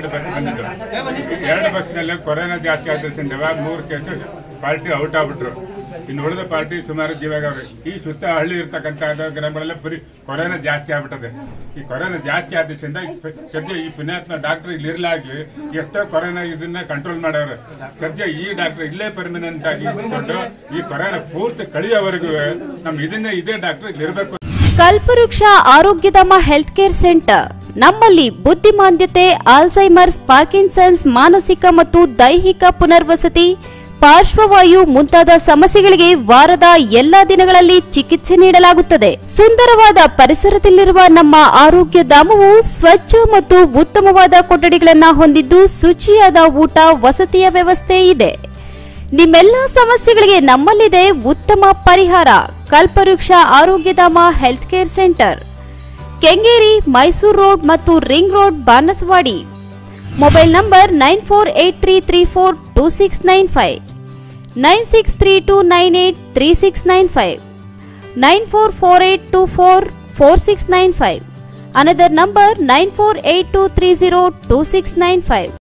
ಎರಡು ಬಸ್ ಬಂದಿದ್ದು ಎರಡು ಬಸ್ನಲ್ಲಿ ಕೊರೋನಾ ಜಾಸ್ತಿ ಆದ್ರಿಂದ ಇವಾಗ ಮೂರು ಕೇಸು ಪಾರ್ಟಿ ಔಟ್ ಆಗ್ಬಿಟ್ರು ಇನ್ನು ಉಳಿದ ಪಾರ್ಟಿ ಸುಮಾರು ಜೀವಾಗವ್ರೆ ಈ ಸುತ್ತ ಹಳ್ಳಿ ಇರ್ತಕ್ಕಂಥ ಗ್ರಾಮಗಳೆಲ್ಲ ಬರೀ ಕೊರೋನಾ ಜಾಸ್ತಿ ಆಗ್ಬಿಟ್ಟದೆ ಈ ಕೊರೋನಾ ಜಾಸ್ತಿ ಆದ್ರಿಂದ ಸದ್ಯ ಈ ಪುಣ್ಯಾತ್ಮ ಡಾಕ್ಟರ್ ಇಲ್ಲಿ ಇರ್ಲಾಗಿ ಎಷ್ಟೋ ಕೊರೋನಾ ಇದನ್ನ ಕಂಟ್ರೋಲ್ ಮಾಡವ್ರೆ ಸದ್ಯ ಈ ಡಾಕ್ಟರ್ ಇಲ್ಲೇ ಪರ್ಮನೆಂಟ್ ಆಗಿ ಇಟ್ಕೊಂಡು ಈ ಕೊರೋನಾ ಪೂರ್ತಿ ಕಳಿಯೋವರೆಗೂ ನಮ್ ಇದನ್ನೇ ಇದೇ ಡಾಕ್ಟರ್ ಇಲ್ಲಿ ಇರಬೇಕು ಕಲ್ಪವೃಕ್ಷ ಆರೋಗ್ಯಧಾಮ ಹೆಲ್ತ್ ಕೇರ್ ಸೆಂಟರ್ ನಮ್ಮಲ್ಲಿ ಬುದ್ಧಿಮಾಂದ್ಯತೆ ಆಲ್ಝೈಮರ್ಸ್ ಪಾರ್ಕಿನ್ಸನ್ಸ್ ಮಾನಸಿಕ ಮತ್ತು ದೈಹಿಕ ಪುನರ್ವಸತಿ ಪಾರ್ಶ್ವವಾಯು ಮುಂತಾದ ಸಮಸ್ಯೆಗಳಿಗೆ ವಾರದ ಎಲ್ಲಾ ದಿನಗಳಲ್ಲಿ ಚಿಕಿತ್ಸೆ ನೀಡಲಾಗುತ್ತದೆ ಸುಂದರವಾದ ಪರಿಸರದಲ್ಲಿರುವ ನಮ್ಮ ಆರೋಗ್ಯ ಧಾಮವು ಸ್ವಚ್ಛ ಮತ್ತು ಉತ್ತಮವಾದ ಕೊಠಡಿಗಳನ್ನ ಹೊಂದಿದ್ದು ಶುಚಿಯಾದ ಊಟ ವಸತಿಯ ವ್ಯವಸ್ಥೆ ಇದೆ ನಿಮ್ಮೆಲ್ಲ ಸಮಸ್ಯೆಗಳಿಗೆ ನಮ್ಮಲ್ಲಿದೆ ಉತ್ತಮ ಪರಿಹಾರ Kalpavriksha Arogyadhama health care centre Kengeri Mysuru road ಮತ್ತು ring road Banaswadi mobile number nine four eight three three four two six nine five nine six three two nine eight three six nine five nine four four eight two four four six nine five another number nine four eight two three zero two six nine five